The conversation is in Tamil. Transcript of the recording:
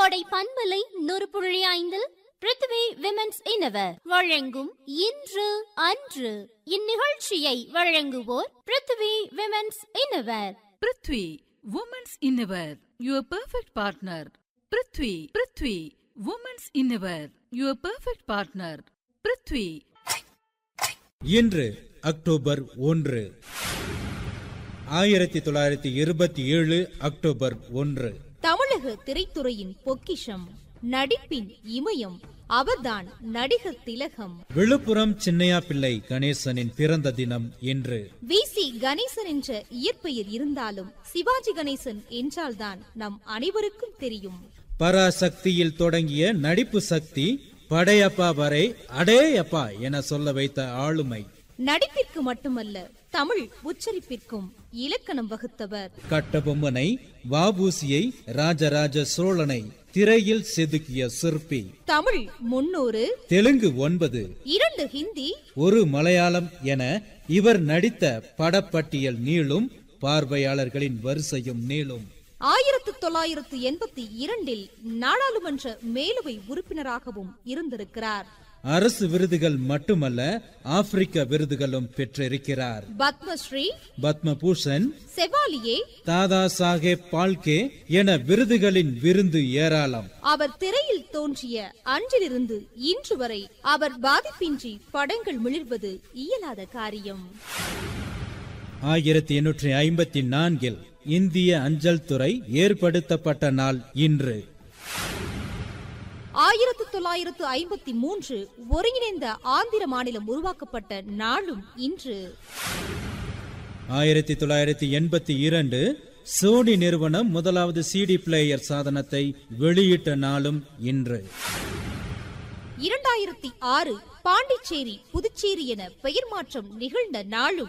கோடை பண்பலை நூறு புள்ளி ஐந்தில் பிருத்வி விமென்ஸ் இனவர் வழங்கும் இன்று அன்று இந்நிகழ்ச்சியை வழங்குவோர் Prithvi women's innerwear Prithvi women's innerwear your perfect partner Prithvi Prithvi women's innerwear your perfect partner Prithvi இன்று அக்டோபர் ஒன்று ஆயிரத்தி தொள்ளாயிரத்தி இருபத்தி ஏழு அக்டோபர் ஒன்று தமிழக திரைத்துறையின் பொக்கிஷம் நடிப்பின் இமயம் அவர்தான் நடிகர் திலகம் விழுப்புரம் சின்னையா பிள்ளை கணேசனின் பிறந்த தினம் இன்று வி சி கணேசன் என்ற இயற்பெயர் இருந்தாலும் சிவாஜி கணேசன் என்றால்தான் நம் அனைவருக்கும் தெரியும் பராசக்தியில் தொடங்கிய நடிப்பு சக்தி படையப்பா வரை அடேயப்பா என சொல்ல வைத்த ஆளுமை நடிப்பிற்கு மட்டுமல்ல தமிழ் உச்சரிப்பிற்கும் இலக்கணம் வகுத்தவர் கட்டபொம்மனை வாபூசியை ராஜராஜ சோழனை திரையில் செதுக்கிய சிற்பி தமிழ் முன்னூறு தெலுங்கு ஒன்பது இரண்டு ஹிந்தி ஒரு மலையாளம் என இவர் நடித்த படப்பட்டியல் நீளும் பார்வையாளர்களின் வரிசையும் நீளும் ஆயிரத்து தொள்ளாயிரத்து எண்பத்தி இரண்டில் நாடாளுமன்ற மேலவை உறுப்பினராகவும் இருந்திருக்கிறார் அரசு விருதுகள் மட்டுமல்ல ஆப்பிரிக்க விருதுகளும் பெற்றிருக்கிறார் பத்மஸ்ரீ பத்மபூஷன் செவாலியே தாதா சாஹேப் பால்கே என விருதுகளின் விருந்து ஏராளம் அவர் திரையில் தோன்றிய அன்றிலிருந்து இன்று வரை அவர் பாதிப்பின்றி படங்கள் மிளிர்வது இயலாத காரியம் ஆயிரத்தி எண்ணூற்றி ஐம்பத்தி நான்கில் இந்திய அஞ்சல் துறை ஏற்படுத்தப்பட்ட நாள் இன்று ஆயிரத்து தொள்ளாயிரத்து ஐம்பத்தி மூன்று ஒருங்கிணைந்த ஆந்திர மாநிலம் உருவாக்கப்பட்ட நாளும் இன்று ஆயிரத்தி தொள்ளாயிரத்தி எண்பத்தி இரண்டு சோனி நிறுவனம் முதலாவது சிடி பிளேயர் சாதனத்தை வெளியிட்ட நாளும் இன்று இரண்டாயிரத்தி ஆறு பாண்டிச்சேரி புதுச்சேரி என பெயர் மாற்றம் நிகழ்ந்த நாளும்